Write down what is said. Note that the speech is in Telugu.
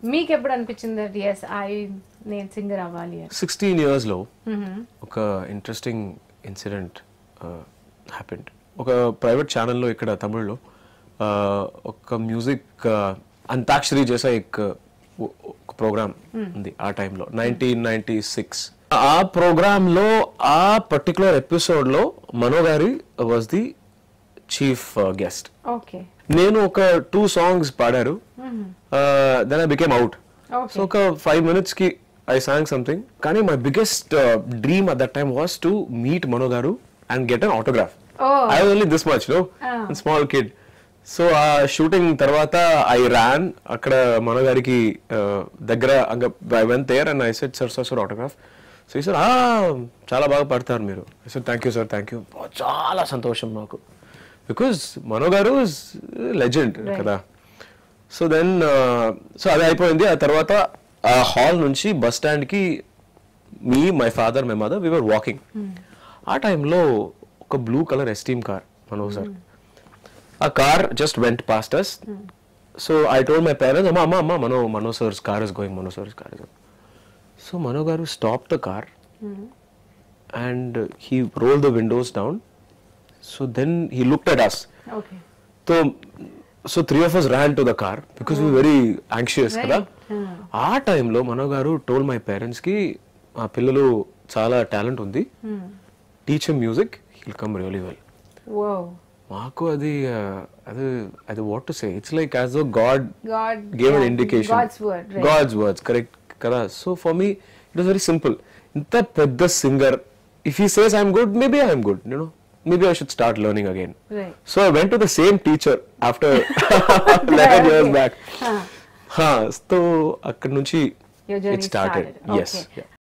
మీకు ఎప్పుడు అనిపించింది ఎస్ ఐ నేను సింగర్ అవ్వాలి అని సిక్స్టీన్ ఇయర్స్లో ఒక ఇంట్రెస్టింగ్ ఇన్సిడెంట్ హ్యాపెండ్ ఒక ప్రైవేట్ ఛానల్లో ఇక్కడ తమిళ్లో uh, ఒక మ్యూజిక్ అంతాక్షరి చేసే ఎక్ ఒక ప్రోగ్రామ్ ఉంది ఆ టైంలో నైన్టీన్ నైన్టీ సిక్స్ ఆ ప్రోగ్రాంలో ఆ పర్టికులర్ ఎపిసోడ్లో మనో గారి was the chief guest okay నేను ఒక టూ సాంగ్స్ పాడారు then I became out Okay. So ఒక ఫైవ్ మినిట్స్ కి ఐ సాంగ్ సంథింగ్ కానీ my biggest dream at that time was to meet Mano గారు and get an autograph Oh. I only this much no Ah. Small kid so ఆ షూటింగ్ తర్వాత ఐ ర్యాన్ అక్కడ మనో గారికి uh, దగ్గర I went there and I said sir sir sir autograph so ఈ సార్ చాలా బాగా పడతారు మీరు sir thank you sir thank you చాలా సంతోషం నాకు బికాజ్ మనో గారు లెజెండ్ కదా సో దెన్ సో అది అయిపోయింది ఆ తర్వాత ఆ హాల్ నుంచి బస్ స్టాండ్కి me my father my mother we are walking ఆ టైంలో ఒక blue colour Esteem car Mano sir ఆ car just went past us so I told my parents అమ్మా అమ్మ అమ్మ Mano Mano sir's car is going Mano sir's car is so Mano గారు stop the car and he roll the windows down so then he looked at us okay so so three of us ran to the car because we very anxious కదా ఆ టైంలో మనో గారు టోల్ మై పేరెంట్స్ కి మా పిల్లలు చాలా టాలెంట్ ఉంది teacher music hill come really well oh మాకు అది uh, అది అది what to say it's like as though god god gave an indication god's word god's words correct కదా so for me it was very simple ఇంత పెద్ద singer if he says I'm good maybe I'm good you know maybe I should start learning again right So I went to the same teacher after 11 years Okay. back. Huh. Huh. So అక్కడ నుంచి Your journey it started. started. Yes. Okay. Yeah.